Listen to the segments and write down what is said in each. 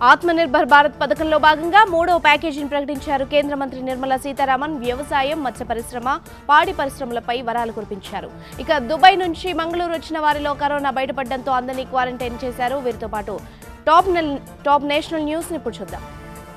ఆత్మనిర్భర్ భారత్ పథకంలో భాగంగా మూడో ప్యాకేజీని ప్రకటించారు కేంద్ర మంత్రి నిర్మలా సీతారామన్ వ్యవసాయం మత్స్య పరిశ్రమ పాడి పరిశ్రమలపై వరాలు కురిపించారు ఇక దుబాయ్ నుంచి మంగళూరు వచ్చిన వారిలో కరోనా బయటపడడంతో అందరినీ క్వారంటైన్ చేశారు వీరితో పాటు టాప్ నెల్- టాప్ నేషనల్ న్యూస్ ని ఇప్పుడు చూద్దాం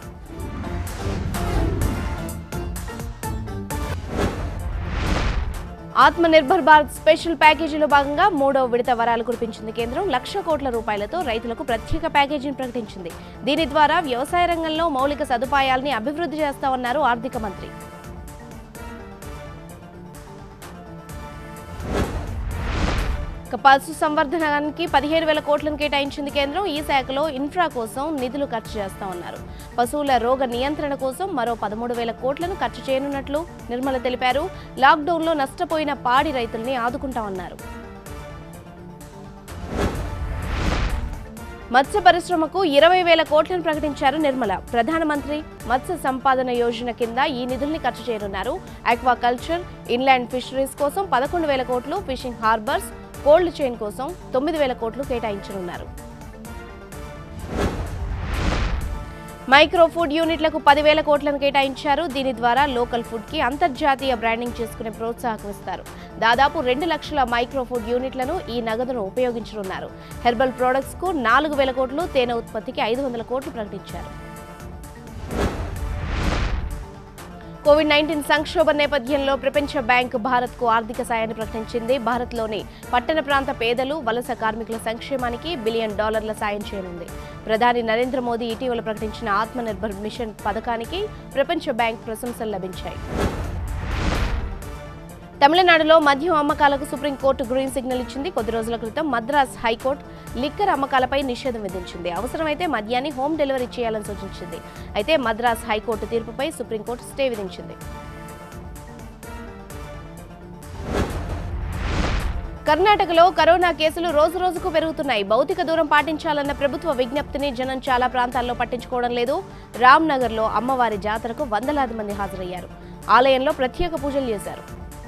ఆత్మనిర్భర్ భారత్ స్పెషల్ ప్యాకేజీలో భాగంగా మూడవ విడత వరాలు కురిపించింది కేంద్రం లక్ష కోట్ల రూపాయలతో రైతులకు ప్రత్యేక ప్యాకేజీని ప్రకటించింది దీని ద్వారా వ్యవసాయ రంగంలో మౌలిక సదుపాయాల్ని అభివృద్ధి చేస్తామన్నారు ఆర్థిక మంత్రి ఇక పశు సంవర్ధనానికి పదిహేను వేల కోట్లను కేటాయించింది కేంద్రం ఈ శాఖలో ఇన్ఫ్రా కోసం నిధులు ఖర్చు చేస్తామన్నారు పశువుల రోగ నియంత్రణ కోసం మరో పదమూడు వేల కోట్లను ఖర్చు చేయనున్నట్లు నిర్మల తెలిపారు లాక్డౌన్లో నష్టపోయిన పాడి రైతుల్ని ఆదుకుంటామన్నారు మత్స్య పరిశ్రమకు ఇరవై వేల కోట్లను ప్రకటించారు నిర్మల ప్రధానమంత్రి మత్స్య సంపాదన యోజన కింద ఈ నిధుల్ని ఖర్చు చేయనున్నారు ఆక్వాకల్చర్ ఇన్లాండ్ ఫిషరీస్ కోసం పదకొండు వేల కోట్లు ఫిషింగ్ హార్బర్స్ కోల్డ్ చైన్ కోసం తొమ్మిది వేల కోట్లు కేటాయించనున్నారు మైక్రో ఫుడ్ యూనిట్లకు పదివేల కోట్లను కేటాయించారు దీని ద్వారా లోకల్ ఫుడ్ కి అంతర్జాతీయ బ్రాండింగ్ చేసుకునే ప్రోత్సాహకం ఇస్తారు దాదాపు రెండు లక్షల మైక్రో ఫుడ్ యూనిట్లను ఈ నగదును ఉపయోగించనున్నారు హెర్బల్ ప్రొడక్ట్స్ కు నాలుగు వేల కోట్లు తేనె ఉత్పత్తికి ఐదు వందల కోట్లు ప్రకటించారు కోవిడ్ నైన్టీన్ సంక్షోభ నేపథ్యంలో ప్రపంచ బ్యాంక్ భారత్ కు ఆర్థిక సాయాన్ని ప్రకటించింది భారత్లోని పట్టణ ప్రాంత పేదలు వలస కార్మికుల సంక్షేమానికి బిలియన్ డాలర్ల సాయం చేయనుంది ప్రధాని నరేంద్ర మోదీ ఇటీవల ప్రకటించిన ఆత్మనిర్భర్ మిషన్ పథకానికి ప్రపంచ బ్యాంక్ ప్రశంసలు లభించాయి తమిళనాడులో మద్యం అమ్మకాలకు సుప్రీంకోర్టు గ్రీన్ సిగ్నల్ ఇచ్చింది కొద్ది రోజుల క్రితం మద్రాస్ హైకోర్టు లిక్కర్ అమ్మకాలపై నిషేధం విధించింది అవసరమైతే మద్యాన్ని హోమ్ డెలివరీ చేయాలని సూచించింది అయితే మద్రాస్ హైకోర్టు తీర్పుపై సుప్రీంకోర్టు స్టే విధించింది కర్ణాటకలో కరోనా కేసులు రోజు రోజుకు పెరుగుతున్నాయి భౌతిక దూరం పాటించాలన్న ప్రభుత్వ విజ్ఞప్తిని జనం చాలా ప్రాంతాల్లో పట్టించుకోవడం లేదు రామ్నగర్లో అమ్మవారి జాతరకు వందలాది మంది హాజరయ్యారు ఆలయంలో ప్రత్యేక పూజలు చేశారు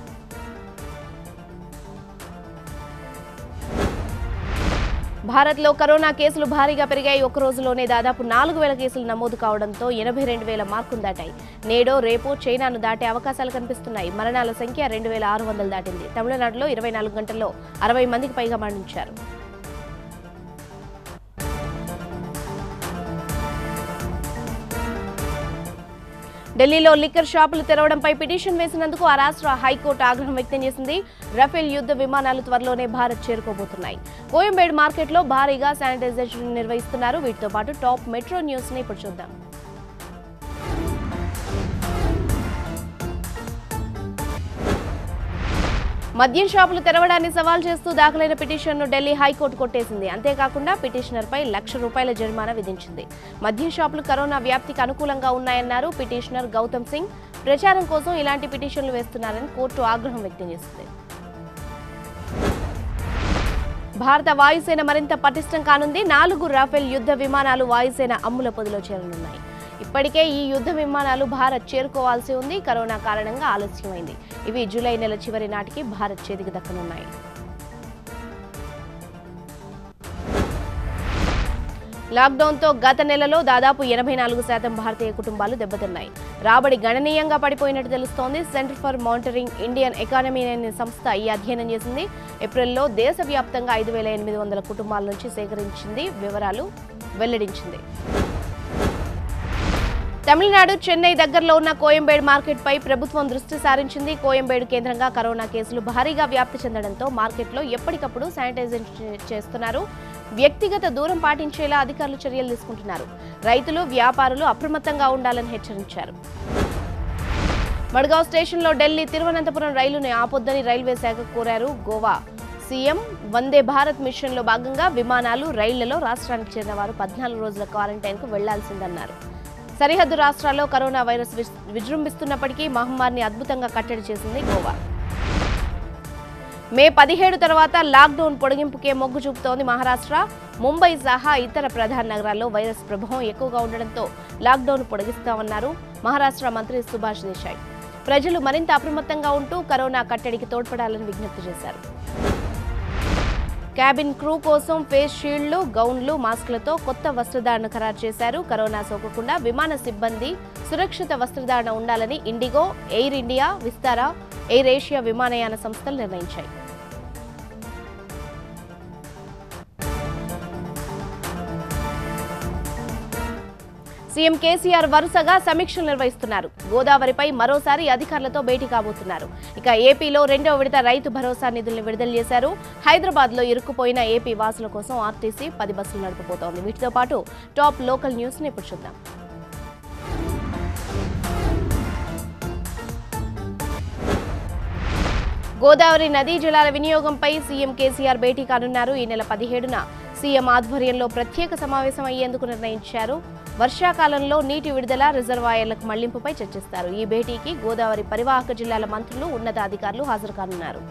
భారత్లో కరోనా కేసులు భారీగా పెరిగాయి ఒక రోజులోనే దాదాపు నాలుగు వేల కేసులు నమోదు కావడంతో ఎనభై రెండు వేల మార్కును దాటాయి నేడో రేపో చైనాను దాటే అవకాశాలు కనిపిస్తున్నాయి మరణాల సంఖ్య రెండు వేల ఆరు వందలు దాటింది తమిళనాడులో ఇరవై నాలుగు గంటల్లో అరవై మందికి పైగా మరణించారు ఢిల్లీలో లిక్కర్ షాపులు తెరవడంపై పిటిషన్ వేసినందుకు ఆ రాష్ట్ర హైకోర్టు ఆగ్రహం వ్యక్తం చేసింది రఫేల్ యుద్ధ విమానాలు త్వరలోనే భారత్ చేరుకోబోతున్నాయి కోయంబేడ్ మార్కెట్లో భారీగా శానిటైజేషన్ నిర్వహిస్తున్నారు వీటితో పాటు టాప్ మెట్రో న్యూస్ ని ఇప్పుడు చూద్దాం మద్యం షాపులు తెరవడాన్ని సవాల్ చేస్తూ దాఖలైన పిటిషన్ను ఢిల్లీ హైకోర్టు కొట్టేసింది అంతేకాకుండా పిటిషనర్పై లక్ష రూపాయల జరిమానా విధించింది మద్యం షాపులు కరోనా వ్యాప్తికి అనుకూలంగా ఉన్నాయన్నారు పిటిషనర్ గౌతమ్ సింగ్ ప్రచారం కోసం ఇలాంటి పిటిషన్లు వేస్తున్నారని కోర్టు ఆగ్రహం వ్యక్తం చేసింది భారత వాయుసేన మరింత పటిష్టం కానుంది నాలుగు రాఫెల్ యుద్ధ విమానాలు వాయుసేన అమ్ముల పొదిలో చేరనున్నాయి ఇప్పటికే ఈ యుద్ధ విమానాలు భారత్ చేరుకోవాల్సి ఉంది కరోనా కారణంగా ఆలస్యమైంది ఇవి జూలై నెల చివరి నాటికి భారత్ చేతికి దక్కనున్నాయి లాక్డౌన్తో గత నెలలో దాదాపు ఎనభై నాలుగు శాతం భారతీయ కుటుంబాలు దెబ్బతిన్నాయి రాబడి గణనీయంగా పడిపోయినట్టు తెలుస్తోంది Centre for Monitoring Indian Economy అనే సంస్థ ఈ అధ్యయనం చేసింది ఏప్రిల్లో దేశవ్యాప్తంగా ఐదు వేల ఎనిమిది వందల కుటుంబాల నుంచి సేకరించింది వివరాలు వెల్లడించింది తమిళనాడు చెన్నై దగ్గరలో ఉన్న కోయంబేడు మార్కెట్ పై ప్రభుత్వం దృష్టి సారించింది కోయంబేడు కేంద్రంగా కరోనా కేసులు భారీగా వ్యాప్తి చెందడంతో మార్కెట్లో ఎప్పటికప్పుడు శానిటైజేషన్ చేస్తున్నారు వ్యక్తిగత దూరం పాటించేలా అధికారులు చర్యలు తీసుకుంటున్నారు రైతులు వ్యాపారులు అప్రమత్తంగా ఉండాలని హెచ్చరించారు మడ్గావ్ స్టేషన్లో ఢిల్లీ తిరువనంతపురం రైలును ఆపొద్దని రైల్వే శాఖ కోరారు గోవా సీఎం వందే భారత్ మిషన్లో భాగంగా విమానాలు రైళ్లలో రాష్ట్రానికి చెందిన వారు పద్నాలుగు రోజుల క్వారంటైన్కు వెళ్లాల్సిందన్నారు సరిహద్దు రాష్ట్రాల్లో కరోనా వైరస్ విస్- విజృంభిస్తున్నప్పటికీ మహమ్మారిని అద్భుతంగా కట్టడి చేసింది గోవా మే పదిహేడు తర్వాత లాక్డౌన్ పొడిగింపుకే మొగ్గు చూపుతోంది మహారాష్ట్ర ముంబై సహా ఇతర ప్రధాన నగరాల్లో వైరస్ ప్రభావం ఎక్కువగా ఉండడంతో లాక్డౌన్ పొడిగిస్తామన్నారు మహారాష్ట్ర మంత్రి సుభాష్ దేశాయ్ ప్రజలు మరింత అప్రమత్తంగా ఉంటూ కరోనా కట్టడికి తోడ్పడాలని విజ్ఞప్తి చేశారు క్యాబిన్ క్రూ కోసం ఫేస్ షీల్డ్లు గౌన్లు మాస్కులతో కొత్త వస్త్రధారణ ఖరారు చేశారు కరోనా సోకకుండా విమాన సిబ్బంది సురక్షిత వస్త్రధారణ ఉండాలని IndiGo Air India Vistara AirAsia విమానయాన సంస్థలు నిర్ణయించాయి సీఎం కేసీఆర్ వరుసగా సమీక్షలు నిర్వహిస్తున్నారు గోదావరిపై మరోసారి అధికారులతో భేటీ కాబోతున్నారు ఇక ఏపీలో రెండవ విడత రైతు భరోసా నిధుల్ని విడుదల చేశారు హైదరాబాద్ లో ఇరుక్కుపోయిన ఏపీ వాసుల కోసం ఆర్టీసీ పది బస్సులు నడపబోతోంది వీటితో పాటు టాప్ లోకల్ న్యూస్ ని ఇప్పుడు చూద్దాం గోదావరి నదీ జలాల వినియోగంపై సీఎం కేసీఆర్ భేటీ కానున్నారు ఈ నెల పదిహేడున సీఎం ఆధ్వర్యంలో ప్రత్యేక సమావేశం అయ్యేందుకు నిర్ణయించారు వర్షాకాలంలో నీటి విడుదల రిజర్వాయర్లకు మళ్లింపుపై చర్చిస్తారు ఈ భేటీకి గోదావరి పరివాహక జిల్లాల మంత్రులు ఉన్నతాధికారులు హాజరు కానున్నారు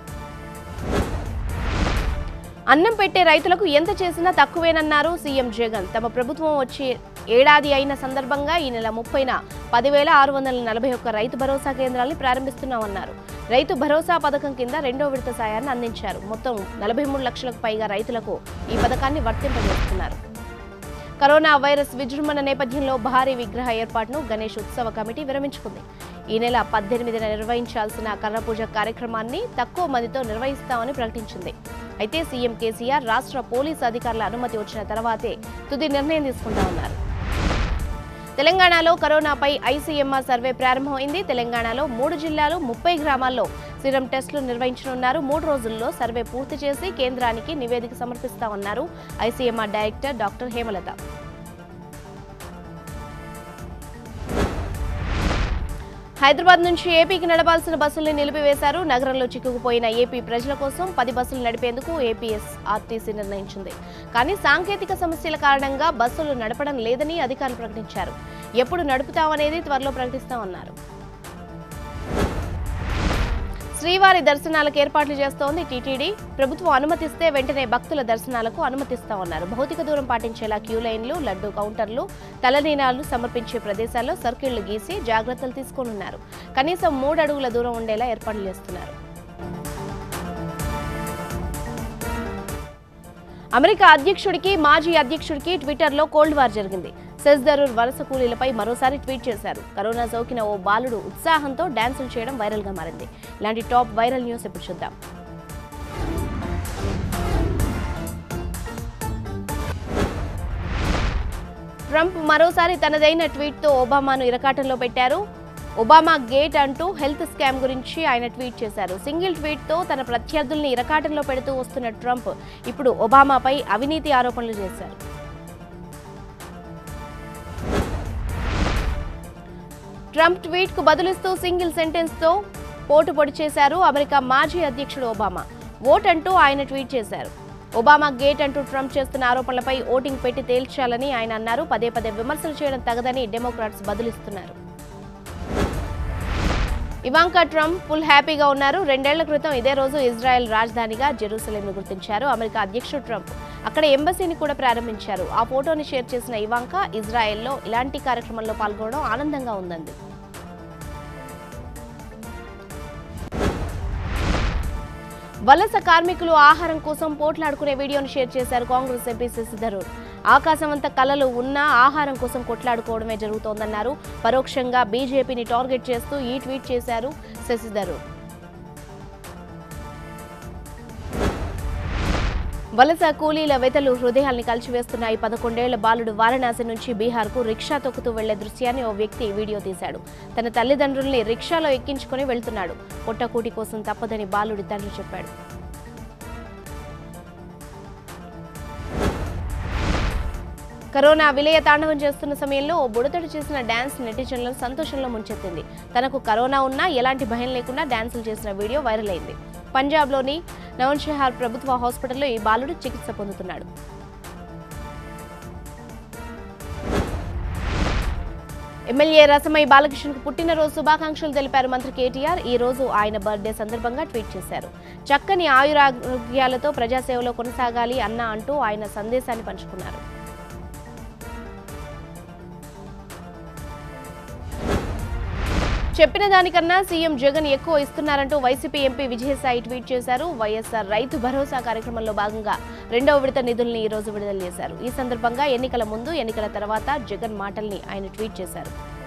అన్నం పెట్టే రైతులకు ఎంత చేసినా తక్కువేనన్నారు సీఎం జగన్ తమ ప్రభుత్వం వచ్చి ఏడాది అయిన సందర్భంగా ఈ నెల ముప్పైన పదివేల ఆరు వందల నలభై ఒక్క రైతు భరోసా కేంద్రాల్ని ప్రారంభిస్తున్నామన్నారు రైతు భరోసా పథకం కింద రెండో విడత సాయాన్ని అందించారు మొత్తం నలభై మూడు లక్షలకు పైగా రైతులకు ఈ పథకాన్ని వర్తింపజేస్తున్నారు కరోనా వైరస్ విజృంభణ నేపథ్యంలో భారీ విగ్రహ ఏర్పాటును గణేష్ ఉత్సవ కమిటీ విరమించుకుంది ఈ నెల పద్దెనిమిదిన నిర్వహించాల్సిన కర్రపూజ కార్యక్రమాన్ని తక్కువ మందితో నిర్వహిస్తామని ప్రకటించింది అయితే సీఎం కేసీఆర్ రాష్ట్ర పోలీసు అధికారుల అనుమతి వచ్చిన తర్వాతే తుది నిర్ణయం తీసుకుంటామన్నారు తెలంగాణలో కరోనాపై ఐసీఎంఆర్ సర్వే ప్రారంభమైంది తెలంగాణలో మూడు జిల్లాలు ముప్పై గ్రామాల్లో సిరం టెస్టులు నిర్వహించనున్నారు మూడు రోజుల్లో సర్వే పూర్తి చేసి కేంద్రానికి నివేదిక సమర్పిస్తామన్నారు ICMR director doctor Hemalatha Hyderabad నుంచి ఏపీకి నడపాల్సిన బస్సుల్ని నిలిపివేశారు నగరంలో చిక్కుకుపోయిన ఏపీ ప్రజల కోసం పది బస్సులు నడిపేందుకు ఏపీఎస్ ఆర్టీసీ నిర్ణయించింది కానీ సాంకేతిక సమస్యల కారణంగా బస్సులు నడపడం లేదని అధికారులు ప్రకటించారు ఎప్పుడు నడుపుతామనేది త్వరలో ప్రకటిస్తామన్నారు శ్రీవారి దర్శనాలకు ఏర్పాట్లు చేస్తోంది టీటీడీ ప్రభుత్వం అనుమతిస్తే వెంటనే భక్తుల దర్శనాలకు అనుమతిస్తామన్నారు భౌతిక దూరం పాటించేలా క్యూ లైన్లు లడ్డు కౌంటర్లు తలనీనాలు సమర్పించే ప్రదేశాల్లో సర్కిళ్లు గీసి జాగ్రత్తలు తీసుకోనున్నారు కనీసం మూడు అడుగుల దూరం ఉండేలా ఏర్పాట్లు చేస్తున్నారు అమెరికా అధ్యక్షుడికి మాజీ అధ్యక్షుడికి ట్విట్టర్లో కోల్డ్ వార్ జరిగింది సెస్ దరూర్ వలస కూలీలపై మరోసారి ట్వీట్ చేశారు కరోనా సోకిన ఓ బాలుడు ఉత్సాహంతో డాన్సులు చేయడం వైరల్ గా మారింది ఇలాంటి టాప్ వైరల్ న్యూస్ ఇప్పుడు చూద్దాం ట్రంప్ మరోసారి తనదైన ట్వీట్తో ఒబామాను ఇరకాటంలో పెట్టారు ఒబామా గేట్ అంటూ హెల్త్ స్కామ్ గురించి ఆయన ట్వీట్ చేశారు సింగిల్ ట్వీట్తో తన ప్రత్యర్థుల్ని ఇరకాటంలో పెడుతూ వస్తున్న ట్రంప్ ఇప్పుడు ఒబామాపై అవినీతి ఆరోపణలు చేశారు ట్రంప్ ట్వీట్ కు బదులిస్తూ సింగిల్ సెంటెన్స్ తో పోటు పొడి చేశారు అమెరికా మాజీ అధ్యక్షుడు ఒబామా ఓట్ అంటూ ఆయన ట్వీట్ చేశారు ఒబామా గేట్ అంటూ ట్రంప్ చేస్తున్న ఆరోపణలపై ఓటింగ్ పెట్టి తేల్చాలని ఆయన అన్నారు పదే పదే విమర్శలు చేయడం తగదని డెమోక్రాట్స్ బదులిస్తున్నారు ఇవాంకా ట్రంప్ ఫుల్ హ్యాపీగా ఉన్నారు రెండేళ్ల క్రితం ఇదే రోజు ఇజ్రాయెల్ రాజధానిగా జెరూసలేంను గుర్తించారు అమెరికా అధ్యక్షుడు ట్రంప్ అక్కడ ఎంబసీని కూడా ప్రారంభించారు ఆ ఫోటోని షేర్ చేసిన ఇవాంకా ఇజ్రాయెల్లో ఇలాంటి కార్యక్రమంలో పాల్గొనడం ఆనందంగా ఉందంది వలస కార్మికులు ఆహారం కోసం పోట్లాడుకునే వీడియోను షేర్ చేశారు కాంగ్రెస్ ఎంపీ శశిధరూర్ ఆకాశమంత కళలు ఉన్నా ఆహారం కోసం కొట్లాడుకోవడమే జరుగుతోందన్నారు పరోక్షంగా బీజేపీని టార్గెట్ చేస్తూ ఈ ట్వీట్ చేశారు శశిధరూర్ వలస కూలీల వెతలు హృదయాల్ని కలిచివేస్తున్నాయి పదకొండేళ్ల బాలుడు వారణాసి నుంచి బీహార్కు రిక్షా తొక్కుతూ వెళ్లే దృశ్యాన్ని ఓ వ్యక్తి వీడియో తీశాడు తన తల్లిదండ్రుల్ని రిక్షాలో ఎక్కించుకుని వెళ్తున్నాడు పొట్టకూటి కోసం తప్పదని బాలుడి తండ్రి చెప్పాడు కరోనా విలయ తాండవం చేస్తున్న సమయంలో ఓ బుడతడు చేసిన డ్యాన్స్ నెటిజన్లను సంతోషంలో ముంచెత్తింది తనకు కరోనా ఉన్నా ఎలాంటి భయం లేకుండా డ్యాన్సులు చేసిన వీడియో వైరల్ అయింది పంజాబ్లోని నవన్షహార్ ప్రభుత్వ హాస్పిటల్లో ఈ బాలుడు చికిత్స పొందుతున్నాడు ఎమ్మెల్యే రసమై బాలకృష్ణకు పుట్టినరోజు శుభాకాంక్షలు తెలిపారు మంత్రి కేటీఆర్ ఈ రోజు ఆయన బర్త్డే సందర్భంగా ట్వీట్ చేశారు చక్కని ఆయురారోగ్యాలతో ప్రజాసేవలో కొనసాగాలి అన్న అంటూ ఆయన సందేశాన్ని పంచుకున్నారు చెప్పిన దానికన్నా సీఎం జగన్ ఎక్కువ ఇస్తున్నారంటూ వైసీపీ ఎంపీ విజయసాయి ట్వీట్ చేశారు వైఎస్ఆర్ రైతు భరోసా కార్యక్రమంలో భాగంగా రెండవ విడత నిధుల్ని ఈ రోజు విడుదల చేశారు ఈ సందర్భంగా ఎన్నికల ముందు ఎన్నికల తర్వాత జగన్ మాటల్ని ఆయన ట్వీట్ చేశారు